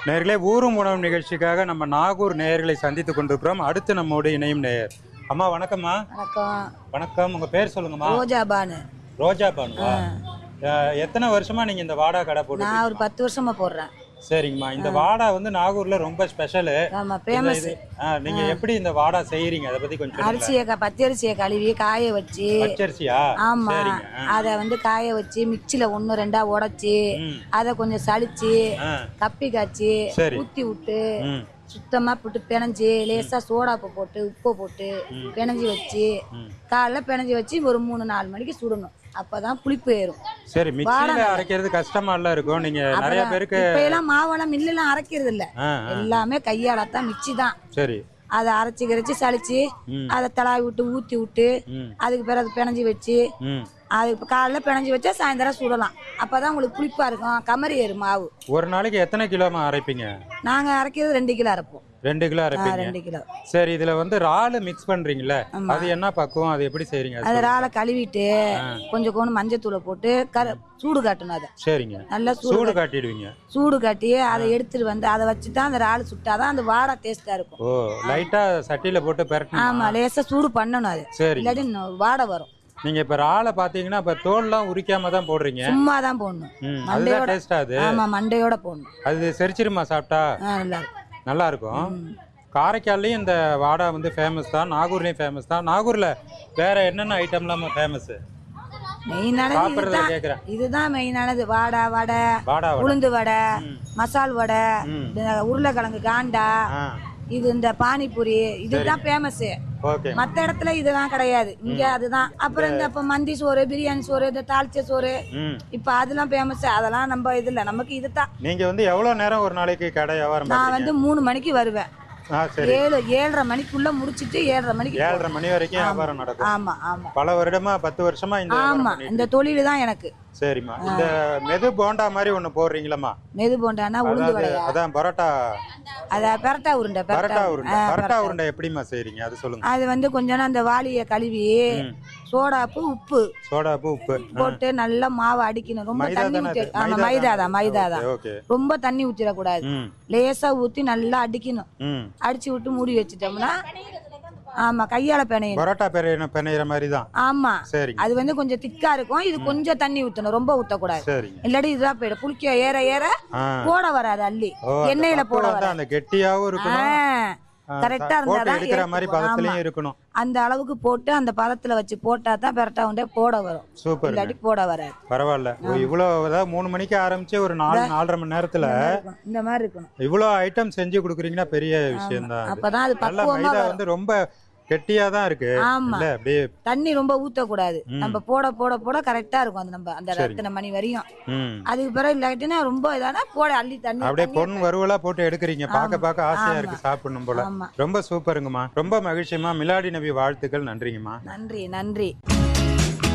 நேர்களே ஊரும் உணவு நிகழ்ச்சிக்காக நம்ம நாகூர் நேயர்களை சந்தித்து கொண்டிருக்கிறோம் அடுத்து நம்மோடு இணையும் நேயர் அம்மா வணக்கம்மா வணக்கம் வணக்கம் உங்க பேர் சொல்லுங்கம்மா ரோஜா பானு ரோஜா பானுவா அஹ், எத்தனை வருஷமா நீங்க இந்த வாடா கடை போட்டு நான் ஒரு பத்து வருஷமா போடுறேன் சரிங்கம்மா இந்த வாடா வந்து நாகூர்ல ரொம்ப ஸ்பெஷல் ஆமா ஃபேமஸ் நீங்க எப்படி இந்த வாடா செய்யறீங்க அதை பத்தி கொஞ்சம் சொல்லுங்க அரிசியை க- பச்சை அரிசியை கழுவி காய வச்சு பச்சரிசியா ஆமா சரிங்க அதை வந்து காய வச்சு மிக்சியில ஒண்ணு ரெண்டா உடைச்சி ம். அதை கொஞ்சம் சலிச்சு ஆ, கப்பி காய்ச்சி சரி. ஊத்தி விட்டு ம் சுத்தமா போட்டு பிணைஞ்சு லேசா சோடாப்பு போட்டு உப்பு போட்டு பிணைஞ்சு வச்சு காலைல பிணைஞ்சு வச்சு ஒரு மூணு நாலு மணிக்கு சுடணும் அப்பதான் புளிப்பு ஏறும் சரி மிக்சியில அரைக்கிறது கஷ்டமா எல்லாம் இருக்கும் நீங்க நிறைய பேருக்கு இப்ப எல்லாம் மாவெல்லாம் மில்லெல்லாம் அரைக்கிறது இல்ல ஆ, எல்லாமே கையால தான் மிக்சி தான் சரி அதை அரைச்சி கிரைச்சி சலிச்சு ம். அதை தலாவி விட்டு ஊற்றி விட்டு ம் அதுக்கு பிறகு அது பிணைஞ்சி வச்சு ம் அது இப்போ காலைல பிணைஞ்சி வச்சா சாயந்தரம் சுடலாம் அப்போ தான் உங்களுக்கு புளிப்பாக இருக்கும் கமரி ஏறும் மாவு ஒரு நாளைக்கு எத்தனை கிலோமா அரைப்பீங்க நாங்கள் அரைக்கிறது ரெண்டு கிலோ அரைப்போம் ரெண்டு கிலோ ஆ, அரைப்பீங்க ரெண்டு கிலோ சரி இதுல வந்து இறாலு மிக்ஸ் பண்றீங்கல்ல அது என்ன பக்குவம் அது எப்படி செய்றீங்க அது அதை சொல்லுங்க. ராலை கழுவிட்டு கொஞ்சம் கொஞ்சம் மஞ்சத்தூளை போட்டு கர சூடு காட்டணும் அதை சரிங்க நல்லா சூடு சூடு காட்டிடுவீங்க சூடு காட்டி அதை எடுத்துட்டு வந்து அதை வச்சு தான் அந்த இறால் சுட்டாதான் அந்த வாடை டேஸ்ட்டாக இருக்கும் ஓ லைட்டா சட்டியில போட்டு பெரட்டணும் ஆமாம் லேசாக சூடு பண்ணணும் அது சரி இல்லாட்டி இன்னும் வாடை வரும் நீங்க இப்ப இறாலை பாத்தீங்கன்னா இப்ப தோல்லாம் உரிக்காம தான் போடுறீங்க சும்மா தான் போடணும் ம் அதுதான் மண்டையோட டேஸ்டா அது ஆமாம் மண்டையோட போடணும் அது செரிச்சிருமா சாப்பிட்டா ஆ நல்லா இருக்கும் நல்லா இருக்கும் காரைக்கால்லையும் இந்த வாடா வந்து ஃபேமஸ் தான் நாகூர்லயும் ஃபேமஸ் தான் நாகூர்ல வேற என்னென்ன ஐட்டம்லாம் ஃபேமஸ் மெயினானது சாப்பிட்றத இதுதான் கேக்குறேன் இதுதான் மெயினானது வாடை வடை வாடா வடை உளுந்து வடை மசால் வடை ம். இந்த உருளைக்கிழங்கு காண்டா ஆ இது இந்த பானிபூரி இதுதான் ஃபேமஸ் ஓகே மத்த இடத்துல இதெல்லாம் கிடையாது இங்க அதுதான் அப்புறம் இந்த இப்ப மந்தி சோறு பிரியாணி சோறு இந்த தாளிச்ச சோறு ம் இப்ப அதெல்லாம் ஃபேமஸ் அதெல்லாம் நம்ம இது இல்ல நமக்கு இதுதான் நீங்க வந்து எவ்வளவு நேரம் ஒரு நாளைக்கு கடை வியாபாரம் நான் பண்றீங்க வந்து மூணு மணிக்கு வருவேன் ஆ சரி ஏழு ஏழரை மணிக்குள்ள முடிச்சிட்டு ஏழரை மணிக்கு ஏழரை மணி வரைக்கும் வியாபாரம் நடக்கும் ஆமா ஆமா பல வருடமா பத்து வருஷமா இந்த வியாபாரம் ஆமா பண்ணிட்டு இந்த தொழில் தான் எனக்கு இருக்கீங்க. சரிம்மா இந்த மெது போண்டா மாதிரி ஒண்ணு போடுறீங்களம்மா மெது போண்டானா உளுந்து அதாவது வடையா அதான் பரோட்டா அத பெரட்டா உருண்டை பரோட்டா பெரட்டா உருண்டை பரோட்டா உருண்டை எப்படிம்மா செய்றீங்க அது சொல்லுங்க அது வந்து கொஞ்சம் அந்த வாளியை கழுவி சோடாப்பு உப்பு சோடாப்பு உப்பு போட்டு நல்லா மாவை அடிக்கணும் ரொம்ப மைதா தண்ணி தானே ஊத்தி அது? ஆமா மைதா தான் மைதா தான் ஓகே ரொம்ப தண்ணி ஊத்திடக்கூடாது ம் லேசா ஊத்தி நல்லா அடிக்கணும் ம் அடிச்சு விட்டு மூடி வச்சுட்டோம்னா ஆமா கையால பிணையணும் பரோட்டா பெரிய பெனையிற மாதிரி தான் ஆமா சரிங்க அது வந்து கொஞ்சம் திக்கா இருக்கும் இது கொஞ்சம் தண்ணி ஊத்தணும் ரொம்ப ஊத்தக்கூடாது சரிங்க இல்லாட்டி இதுதான் போயிடும் புளிக்க ஏற ஏற ஆ போட வராது அள்ளி ஓ அந்த எண்ணெயில போட பக்குவம் வராது தான் அந்த கெட்டியாவும் இருக்கணும் ஆ, கரெக்டா போட்டு இருந்தாதான் எடுக்கிற மாதிரி எடுத்துக்குவோம். பதத்துலயும் ஆமா. இருக்கணும் அந்த அளவுக்கு போட்டு அந்த பதத்துல வச்சு போட்டா தான் பெரட்டா உண்டே போட வரும் சூப்பர் இல்லாட்டி போட வராது பரவாயில்ல ஓ, இவ்வளோ அதாவது மூணு மணிக்கு ஆரம்பிச்சு ஒரு நாலு நாலரை மணி நேரத்துல இருக்கணும். இந்த மாதிரி இருக்கணும் இவ்வளோ ஐட்டம் செஞ்சு கொடுக்குறீங்கன்னா பெரிய விஷயம் தான் அப்பதான் அது நல்ல பக்குவமா மைதா வரும் வந்து ரொம்ப கெட்டியா தான் இருக்கு ஆமா இல்ல அப்படியே தண்ணி ரொம்ப ஊத்தக்கூடாது நம்ம போட போட போட கரெக்டா இருக்கும் அந்த நம்ம அந்த சரி. ரத்தன மணி வரையும் ம் அதுக்கு பிறகு இல்லாட்டினா ரொம்ப இதானா போட அள்ளி தண்ணி அப்படியே தண்ணி பொன் வறுவலா போட்டு எடுக்கிறீங்க பார்க்க பார்க்க ஆசையா இருக்கு சாப்பிடணும் போல ஆமா ரொம்ப சூப்பருங்கம்மா ரொம்ப மகிழ்ச்சியம்மா மிலாடி நபி வாழ்த்துக்கள் நன்றிங்கம்மா நன்றி நன்றி